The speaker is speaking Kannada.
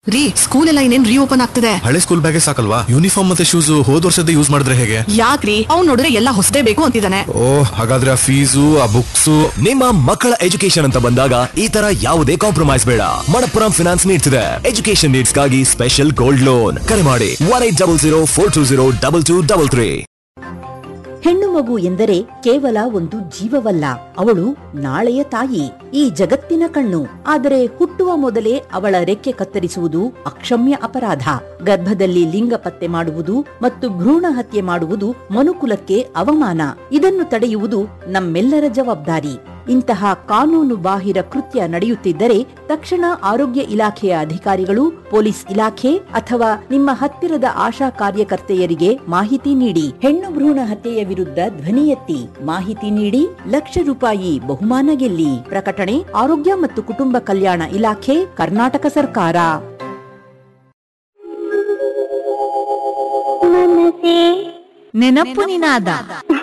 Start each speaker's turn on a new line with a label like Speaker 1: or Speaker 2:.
Speaker 1: ರೀ ಸ್ಕೂಲ್ ಎಲ್ಲ ಇನ್ನೇನ್ ರೀಓಪನ್ ಆಗ್ತಿದೆ
Speaker 2: ಹಳೆ ಸ್ಕೂಲ್ ಬ್ಯಾಗೇ ಸಾಕಲ್ವಾ ಯೂನಿಫಾರ್ಮ್ ಮತ್ತೆ ಶೂಸ್ ಹೋದ್ ವರ್ಷದ ಯೂಸ್ ಮಾಡಿದ್ರೆ ಹೇಗೆ
Speaker 1: ಯಾಕ್ರಿ ಅವ್ನ್ ನೋಡಿದ್ರೆ ಎಲ್ಲ ಹೊಸದೇ ಬೇಕು ಅಂತಿದ್ದಾನೆ
Speaker 2: ಓ ಹಾಗಾದ್ರೆ ಆ ಫೀಸು ಆ ಬುಕ್ಸ್
Speaker 3: ನಿಮ್ಮ ಮಕ್ಕಳ ಎಜುಕೇಶನ್ ಅಂತ ಬಂದಾಗ ಈ ತರ ಯಾವುದೇ ಕಾಂಪ್ರಮೈಸ್ ಬೇಡ ಮಣಪ್ಪುರಂ ಫಿನಾನ್ಸ್ ನೀಡ್ಸ್ ಇದೆ ಎಜುಕೇಶನ್ ನೀಡ್ಸ್ ಗಾಗಿ ಸ್ಪೆಷಲ್ ಗೋಲ್ಡ್ ಲೋನ್ ಕರೆ ಮಾಡಿ one eight double zero four two zero double two double three
Speaker 4: ಹೆಣ್ಣು ಮಗು ಎಂದರೆ ಕೇವಲ ಒಂದು ಜೀವವಲ್ಲ ಅವಳು ನಾಳೆಯ ತಾಯಿ ಈ ಜಗತ್ತಿನ ಕಣ್ಣು ಆದರೆ ಹುಟ್ಟುವ ಮೊದಲೇ ಅವಳ ರೆಕ್ಕೆ ಕತ್ತರಿಸುವುದು ಅಕ್ಷಮ್ಯ ಅಪರಾಧ ಗರ್ಭದಲ್ಲಿ ಲಿಂಗ ಪತ್ತೆ ಮಾಡುವುದು ಮತ್ತು ಭ್ರೂಣ ಹತ್ಯೆ ಮಾಡುವುದು ಮನುಕುಲಕ್ಕೆ ಅವಮಾನ ಇದನ್ನು ತಡೆಯುವುದು ನಮ್ಮೆಲ್ಲರ ಜವಾಬ್ದಾರಿ ಇಂತಹ ಕಾನೂನು ಬಾಹಿರ ಕೃತ್ಯ ನಡೆಯುತ್ತಿದ್ದರೆ ತಕ್ಷಣ ಆರೋಗ್ಯ ಇಲಾಖೆಯ ಅಧಿಕಾರಿಗಳು ಪೊಲೀಸ್ ಇಲಾಖೆ ಅಥವಾ ನಿಮ್ಮ ಹತ್ತಿರದ ಆಶಾ ಕಾರ್ಯಕರ್ತೆಯರಿಗೆ ಮಾಹಿತಿ ನೀಡಿ ಹೆಣ್ಣು ಭ್ರೂಣ ಹತ್ಯೆಯ ವಿರುದ್ಧ ಧ್ವನಿ ಎತ್ತಿ ಮಾಹಿತಿ ನೀಡಿ ಲಕ್ಷ ರೂಪಾಯಿ ಬಹುಮಾನ ಗೆಲ್ಲಿ ಪ್ರಕಟಣೆ ಆರೋಗ್ಯ ಮತ್ತು ಕುಟುಂಬ ಕಲ್ಯಾಣ ಇಲಾಖೆ ಕರ್ನಾಟಕ ಸರ್ಕಾರ
Speaker 5: ನೆನಪು ನಿನಾದ